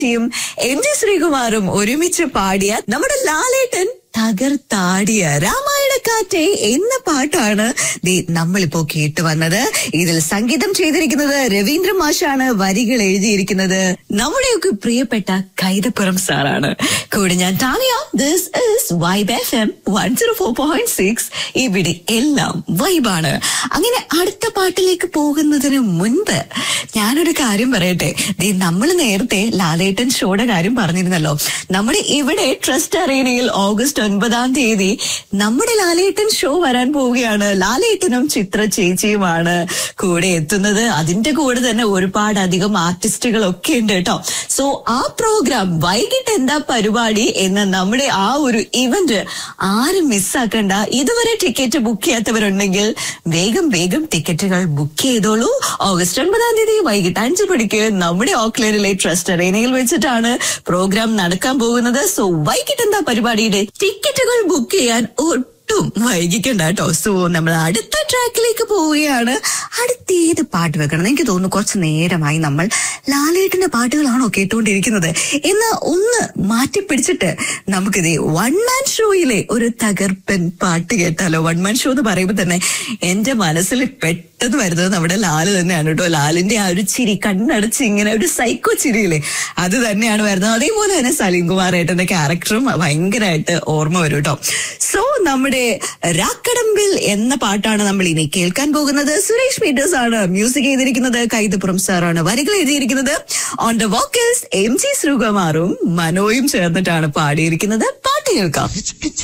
യും M G ശ്രീകുമാറും ഒരുമിച്ച് പാടിയ നമ്മുടെ ലാലേട്ടൻ തകർത്താടിയ രാമായണക്കാറ്റെ എന്ന പാട്ടാണ് ദേ നമ്മളിപ്പോ കേട്ടു വന്നത് ഇതിൽ സംഗീതം ചെയ്തിരിക്കുന്നത് രവീന്ദ്ര മാഷാണ് വരികൾ എഴുതിയിരിക്കുന്നത് നമ്മുടെയൊക്കെ പ്രിയപ്പെട്ട കൈതപ്പുറം സാറാണ് കൂടെ ഞാൻ Tania this is Vibe F M one zero four point six ഇവിടെ എല്ലാം വൈബാണ് അങ്ങനെ അടുത്ത പാട്ടിലേക്ക് പോകുന്നതിന് മുൻപ് ഞാനൊരു കാര്യം പറയട്ടെ ദേ നമ്മൾ നേരത്തെ ലാലേട്ടൻ ഷോയുടെ കാര്യം പറഞ്ഞിരുന്നല്ലോ നമ്മുടെ ഇവിടെ ട്രസ്റ്റ് അറേനയിൽ ഓഗസ്റ്റ് ഒൻപതാം തീയതി നമ്മുടെ ലാലേട്ടൻ ഷോ വരാൻ പോവുകയാണ് ലാലേട്ടനും ചിത്ര ചേച്ചിയുമാണ് കൂടെ എത്തുന്നത് അതിന്റെ കൂടെ തന്നെ ഒരുപാട് അധികം ആർട്ടിസ്റ്റുകൾ ഒക്കെ ഉണ്ട് കേട്ടോ സോ ആ പ്രോഗ്രാം വൈകിട്ട് എന്താ പരിപാടി എന്ന നമ്മുടെ ആ ഒരു ഇവന്റ് ആരും മിസ്സാക്കണ്ട ഇതുവരെ ടിക്കറ്റ് ബുക്ക് ചെയ്യാത്തവരുണ്ടെങ്കിൽ വേഗം വേഗം ടിക്കറ്റുകൾ ബുക്ക് ചെയ്തോളൂ ഓഗസ്റ്റ് ഒൻപതാം തീയതി വൈകിട്ട് അഞ്ചു മണിക്ക് നമ്മുടെ ഓക്ലൻഡിലെ ട്രസ്റ്റ് അറേനയിൽ വെച്ചിട്ടാണ് പ്രോഗ്രാം നടക്കാൻ പോകുന്നത് സോ വൈകിട്ട് എന്താ പരിപാടിയുടെ ടിക്കറ്റുകൾ ബുക്ക് ചെയ്യാൻ ഒട്ടും വൈകിക്കണ്ട കേട്ടോ സോ നമ്മൾ അടുത്ത ട്രാക്കിലേക്ക് പോവുകയാണ് അടുത്ത ഏത് പാട്ട് വെക്കണം എനിക്ക് തോന്നുന്നു കുറച്ച് നേരമായി നമ്മൾ ലാലേട്ടന്റെ പാട്ടുകളാണോ കേട്ടുകൊണ്ടിരിക്കുന്നത് എന്ന് ഒന്ന് മാറ്റി പിടിച്ചിട്ട് നമുക്കിത് വൺ മാൻ ഷോയിലെ ഒരു തകർപ്പൻ പാട്ട് കേട്ടാലോ വൺ മാൻ ഷോ എന്ന് പറയുമ്പോൾ തന്നെ എന്റെ മനസ്സിൽ പെട്ടെന്ന് വരുന്നത് നമ്മുടെ ലാല് തന്നെയാണ് കേട്ടോ ലാലിന്റെ ആ ഒരു ചിരി കണ്ണടച്ച് ഇങ്ങനെ ഒരു സൈക്കോ ചിരിയില്ലേ അത് തന്നെയാണ് വരുന്നത് അതേപോലെ തന്നെ സലീം കുമാർ ഏട്ടന്റെ ക്യാരക്ടറും ഭയങ്കരമായിട്ട് ഓർമ്മ വരും കേട്ടോ സോ നമ്മുടെ രാക്കടമ്പിൽ എന്ന പാട്ടാണ് നമ്മൾ ഇനി കേൾക്കാൻ പോകുന്നത് സുരേഷ് പീറ്റേഴ്സ് ആണ് മ്യൂസിക് ചെയ്തിരിക്കുന്നത് കൈതപ്പുറം സാറാണ് വരികൾ എഴുതിയിരിക്കുന്നത് on the vocals M G ശ്രീകുമാറും മനോയും ചേർന്നിട്ടാണ് പാടിയിരിക്കുന്നത് പാട്ട് കേൾക്കാം